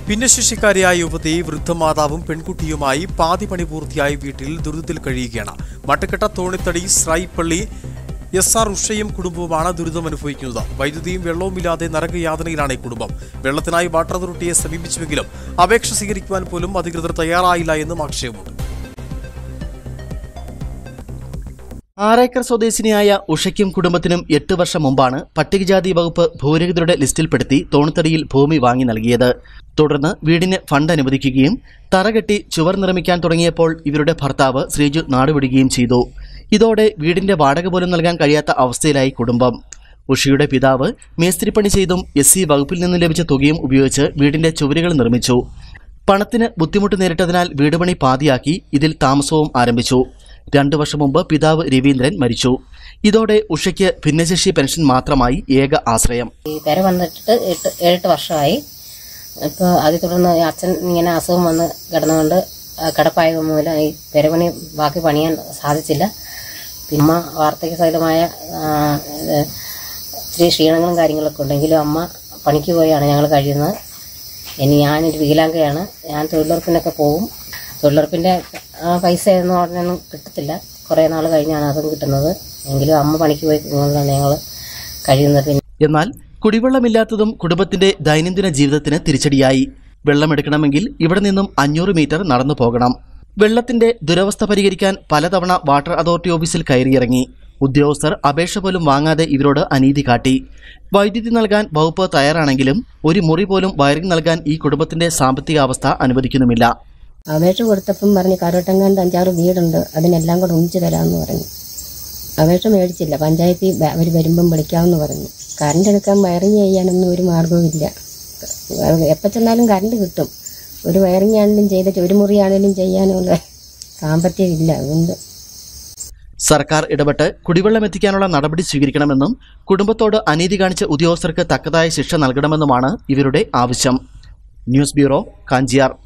ഭിന്നശേഷിക്കാരിയായ യുവതി വൃദ്ധമാതാവും പെൺകുട്ടിയുമായി പാതി പണി പൂർത്തിയായ വീട്ടിൽ ദുരിതത്തിൽ കഴിയുകയാണ് മട്ടക്കെട്ട തോണിത്തടി സ്രൈപ്പള്ളി എസ് ആർ ഉഷയും കുടുംബവുമാണ് ദുരിതം അനുഭവിക്കുന്നത് വൈദ്യുതിയും വെള്ളവുമില്ലാതെ നരകയാതനയിലാണ് ഈ കുടുംബം വെള്ളത്തിനായി വാട്ടർ അതോറിറ്റിയെ സമീപിച്ചുവെങ്കിലും അപേക്ഷ സ്വീകരിക്കുവാൻ പോലും അധികൃതർ തയ്യാറായില്ല എന്നും ആക്ഷേപമുണ്ട് ആറേക്കർ സ്വദേശിനിയായ ഉഷയ്ക്കും കുടുംബത്തിനും എട്ട് വർഷം മുമ്പാണ് പട്ടികജാതി വകുപ്പ് ഭൂരഹിതരുടെ ലിസ്റ്റിൽപ്പെടുത്തി തോണിത്തടിയിൽ ഭൂമി വാങ്ങി നൽകിയത് തുടർന്ന് വീടിന് ഫണ്ട് അനുവദിക്കുകയും തറകെട്ടി ചുവർ നിർമ്മിക്കാൻ തുടങ്ങിയപ്പോൾ ഇവരുടെ ഭർത്താവ് ശ്രീജു നാടുവിടുകയും ചെയ്തു ഇതോടെ വീടിന്റെ വാടക പോലും നൽകാൻ കഴിയാത്ത അവസ്ഥയിലായി കുടുംബം ഉഷയുടെ പിതാവ് മേസ്ത്രിപ്പണി ചെയ്തും എസ് സി വകുപ്പിൽ നിന്ന് ലഭിച്ച തുകയും ഉപയോഗിച്ച് വീടിന്റെ ചുവരുകൾ നിർമ്മിച്ചു പണത്തിന് ബുദ്ധിമുട്ട് നേരിട്ടതിനാൽ വീട് പണി പാതിയാക്കി ഇതിൽ താമസവും ആരംഭിച്ചു രണ്ടു വർഷം മുമ്പ് പിതാവ് രവീന്ദ്രൻ മരിച്ചു ഇതോടെ ഉഷയ്ക്ക് ഭിന്നശേഷി പെൻഷൻ മാത്രമായി ഏക ആശ്രയം ഈ പെര വന്നിട്ട് എട്ട് ഏഴെട്ട് വർഷമായി ഇപ്പോൾ അതിൽ തുടർന്ന് അച്ഛൻ ഇങ്ങനെ അസുഖം വന്ന് കിടന്നുകൊണ്ട് ആ കിടപ്പായത് മൂലം ഈ പെരപണി ബാക്കി പണിയാൻ സാധിച്ചില്ല പിന്നെ അമ്മ വാർദ്ധക്യ സഹിതമായ ആ, ഇത് ഇത്തിരി ക്ഷീണങ്ങളും കാര്യങ്ങളൊക്കെ ഉണ്ടെങ്കിലും അമ്മ പണിക്ക് പോയാണ് ഞങ്ങൾ കഴിയുന്നത് ഇനി ഞാനൊരു വികലാംഗയാണ് ഞാൻ തൊഴിലുറപ്പിനൊക്കെ പോകും തൊഴിലുറപ്പിൻ്റെ ആ, പൈസ എന്ന് പറഞ്ഞൊന്നും കിട്ടത്തില്ല കുറേ നാൾ കഴിഞ്ഞാണ് അതും കിട്ടുന്നത് എങ്കിലും അമ്മ പണിക്ക് പോയി കൊണ്ടാണ് ഞങ്ങൾ കഴിയുന്നത് പിന്നെ എന്നാൽ കുടിവെള്ളമില്ലാത്തതും കുടുംബത്തിന്റെ ദൈനംദിന ജീവിതത്തിന് തിരിച്ചടിയായി വെള്ളമെടുക്കണമെങ്കിൽ ഇവിടെ നിന്നും അഞ്ഞൂറ് മീറ്റർ നടന്നു പോകണം വെള്ളത്തിന്റെ ദുരവസ്ഥ പരിഹരിക്കാൻ പലതവണ വാട്ടർ അതോറിറ്റി ഓഫീസിൽ കയറിയിറങ്ങി ഉദ്യോഗസ്ഥർ അപേക്ഷ പോലും വാങ്ങാതെ ഇവരോട് അനീതി കാട്ടി വൈദ്യുതി നൽകാൻ വകുപ്പ് തയ്യാറാണെങ്കിലും ഒരു മുറി പോലും വയറിംഗ് നൽകാൻ ഈ കുടുംബത്തിന്റെ സാമ്പത്തികാവസ്ഥ അനുവദിക്കുന്നുമില്ല അപേക്ഷ കൊടുത്തപ്പം പറഞ്ഞ് കരോട്ടങ്ങാണ്ട് അഞ്ചാറ് വീടുണ്ട് അതിനെല്ലാം കൂടെ ഒന്നിച്ച് തരാമെന്ന് പറഞ്ഞു അപേക്ഷ മേടിച്ചില്ല പഞ്ചായത്തിൽ അവർ വരുമ്പം വിളിക്കാമെന്ന് പറഞ്ഞു കറണ്ട് എടുക്കാൻ വയറിങ് ചെയ്യാനൊന്നും ഒരു മാർഗവും ഇല്ല എപ്പോൾ ചെന്നാലും കറണ്ട് കിട്ടും ഒരു വയറിങ് ആണെങ്കിലും ചെയ്തിട്ട് ഒരു മുറിയാണെങ്കിലും ചെയ്യാനുള്ള സാമ്പത്തികം ഇല്ല അതുകൊണ്ട് സർക്കാർ ഇടപെട്ട് കുടിവെള്ളം എത്തിക്കാനുള്ള നടപടി സ്വീകരിക്കണമെന്നും കുടുംബത്തോട് അനീതി കാണിച്ച ഉദ്യോഗസ്ഥർക്ക് തക്കതായ ശിക്ഷ നൽകണമെന്നുമാണ് ഇവരുടെ ആവശ്യം ന്യൂസ് ബ്യൂറോ കാഞ്ചിയാർ